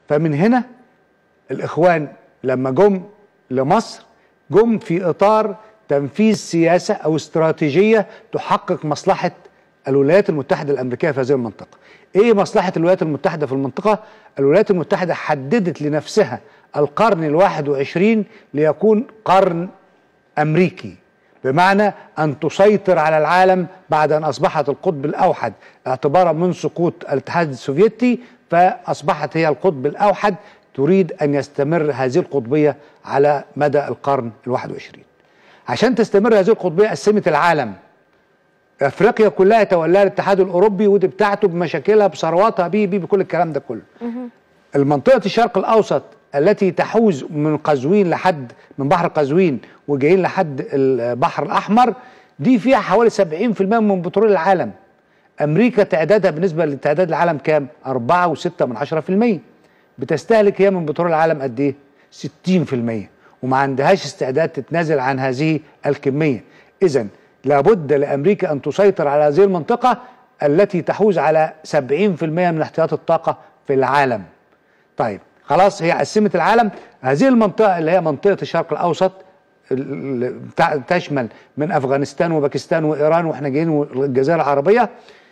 فمن هنا الاخوان لما جم لمصر جم في اطار تنفيذ سياسه او استراتيجيه تحقق مصلحه الولايات المتحده الامريكيه في هذه المنطقه. ايه مصلحه الولايات المتحده في المنطقه؟ الولايات المتحده حددت لنفسها القرن الواحد وعشرين ليكون قرن امريكي بمعنى ان تسيطر على العالم بعد ان اصبحت القطب الاوحد اعتبارا من سقوط الاتحاد السوفيتي فاصبحت هي القطب الاوحد تريد ان يستمر هذه القطبيه على مدى القرن الواحد وعشرين عشان تستمر هذه القطبيه قسمت العالم افريقيا كلها تولاها الاتحاد الاوروبي ودي بتاعته بمشاكلها بثرواتها بيه بيه بكل الكلام ده كله المنطقه الشرق الاوسط التي تحوز من قزوين لحد من بحر قزوين وجايين لحد البحر الاحمر دي فيها حوالي 70% من بترول العالم امريكا تعدادها بالنسبه لتعداد العالم كام 4.6 من 10% بتستهلك هي من بترول العالم قد ايه 60% وما عندهاش استعداد تتنازل عن هذه الكميه اذا لابد لامريكا ان تسيطر على هذه المنطقه التي تحوز على 70% من احتياط الطاقه في العالم طيب خلاص هي قسمت العالم هذه المنطقه اللي هي منطقه الشرق الاوسط ال- ال- تشمل من افغانستان وباكستان وايران واحنا جايين والجزيره العربيه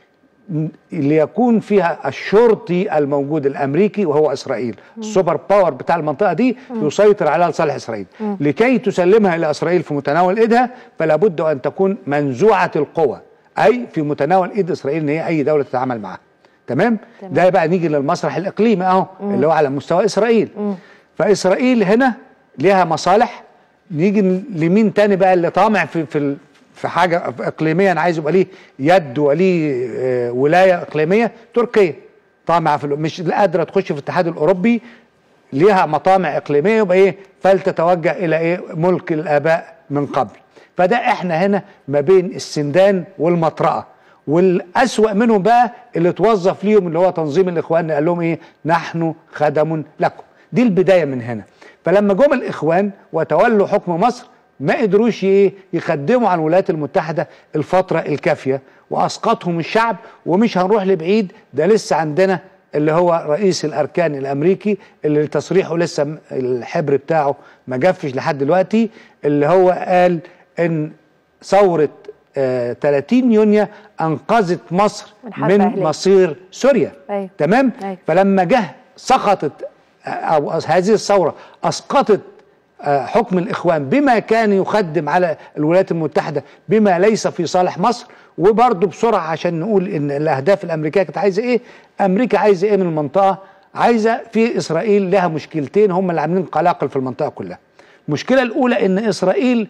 ليكون فيها الشرطي الموجود الامريكي وهو اسرائيل السوبر باور بتاع المنطقه دي يسيطر عليها لصالح اسرائيل لكي تسلمها الى اسرائيل في متناول ايدها فلا بد ان تكون منزوعه القوى اي في متناول ايد اسرائيل ان هي اي دوله تتعامل معها تمام ده بقى نيجي للمسرح الاقليمي اهو اللي هو على مستوى اسرائيل فاسرائيل هنا ليها مصالح نيجي لمين تاني بقى اللي طامع في في ال- في حاجه اقليميه انا عايز يبقى ليه يد وليه آه، ولايه اقليميه تركيا طامعه في ال- مش قادره تخش في الاتحاد الاوروبي ليها مطامع اقليميه يبقى ايه فلتتوجه الى ايه ملك الاباء من قبل فده احنا هنا ما بين السندان والمطرقه والاسوا منهم بقى اللي توظف ليهم اللي هو تنظيم الاخوان قال لهم ايه نحن خدم لكم دي البدايه من هنا فلما جم الاخوان وتولوا حكم مصر ما قدروش ايه يخدموا على الولايات المتحده الفتره الكافيه واسقطهم الشعب ومش هنروح لبعيد ده لسه عندنا اللي هو رئيس الاركان الامريكي اللي تصريحه لسه م- الحبر بتاعه ما جفش لحد دلوقتي اللي هو قال ان ثوره آه 30 يونيو انقذت مصر من حرب من أهلية. مصير سوريا أيوة. تمام أيوة. فلما جه سقطت او هذه الثوره اسقطت آه، حكم الاخوان بما كان يخدم على الولايات المتحده بما ليس في صالح مصر وبرضه بسرعه عشان نقول ان الاهداف الامريكيه كانت عايزه ايه؟ امريكا عايزه ايه من المنطقه؟ عايزه في اسرائيل لها مشكلتين هم اللي عاملين قلاقل في المنطقه كلها. المشكله الاولى ان اسرائيل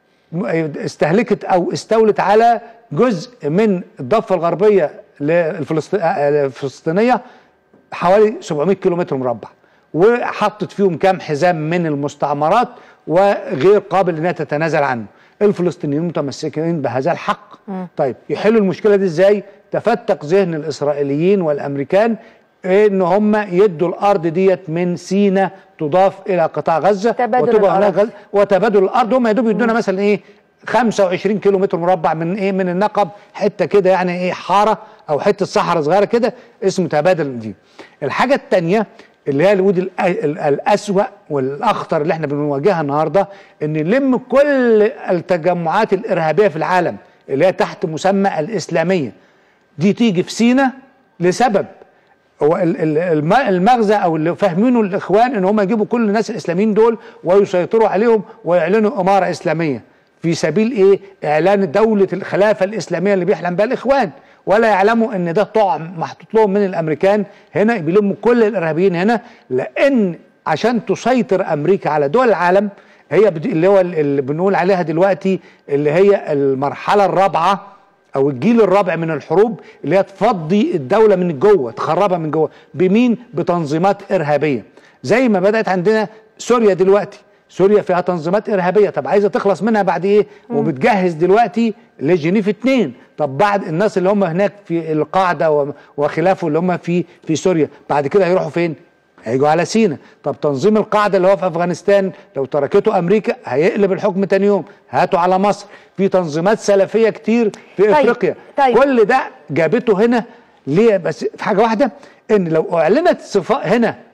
استهلكت او استولت على جزء من الضفه الغربيه للفلسط- آه، الفلسطينيه حوالي 700 كيلومتر مربع وحطت فيهم كام حزام من المستعمرات وغير قابل انها تتنازل عنه الفلسطينيين متمسكين بهذا الحق طيب يحلوا المشكله دي ازاي تفتق ذهن الاسرائيليين والامريكان ان هم يدوا الارض ديت من سينا تضاف الى قطاع غزه تبادل وتبقى هناك الأراضي. غزة وتبادل الارض هم يا دوب يدونا مثلا ايه 25 كيلو متر مربع من ايه من النقب حته كده يعني ايه حاره او حته صحراء صغيره كده اسمه تبادل دي الحاجه الثانيه اللي هي الود الأ- ال- الاسوا والاخطر اللي احنا بنواجهها النهارده ان نلم كل التجمعات الارهابيه في العالم اللي هي تحت مسمى الاسلاميه دي تيجي في سينا لسبب هو ال- ال- الم- المغزى او اللي فاهمينه الاخوان ان هم يجيبوا كل الناس الاسلاميين دول ويسيطروا عليهم ويعلنوا اماره اسلاميه في سبيل ايه؟ اعلان دوله الخلافه الاسلاميه اللي بيحلم بها الاخوان ولا يعلموا ان ده طعم محطوط لهم من الامريكان هنا بيلموا كل الارهابيين هنا لان عشان تسيطر امريكا على دول العالم هي بد- اللي هو اللي بنقول عليها دلوقتي اللي هي المرحله الرابعه او الجيل الرابع من الحروب اللي هي تفضي الدوله من جوه تخربها من جوه بمين بتنظيمات ارهابيه زي ما بدات عندنا سوريا دلوقتي سوريا فيها تنظيمات ارهابيه طب عايزه تخلص منها بعد ايه وبتجهز دلوقتي لجنيف اتنين طب بعد الناس اللي هم هناك في القاعده و- وخلافه اللي هم في في سوريا بعد كده هيروحوا فين هيجوا على سينا طب تنظيم القاعدة اللي هو في أفغانستان لو تركته أمريكا هيقلب الحكم تاني يوم هاتوا على مصر في تنظيمات سلفية كتير في طيب، أفريقيا طيب. كل ده جابته هنا ليه بس في حاجة واحدة إن لو أعلنت صفاء هنا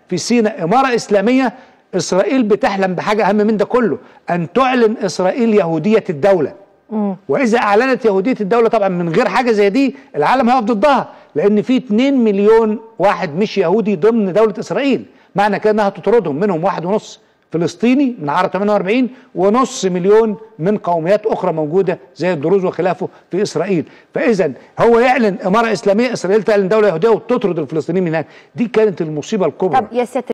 في سيناء اماره اسلاميه اسرائيل بتحلم بحاجه اهم من ده كله ان تعلن اسرائيل يهوديه الدوله واذا اعلنت يهوديه الدوله طبعا من غير حاجه زي دي العالم هيقف ضدها لان في 2 مليون واحد مش يهودي ضمن دوله اسرائيل معنى كده انها تطردهم منهم واحد ونص فلسطيني من عرب 48 ونص مليون من قوميات اخرى موجوده زي الدروز وخلافه في اسرائيل فاذا هو يعلن اماره اسلاميه اسرائيل تعلن دوله يهوديه وتطرد الفلسطينيين من هناك دي كانت المصيبه الكبرى طب يا سياده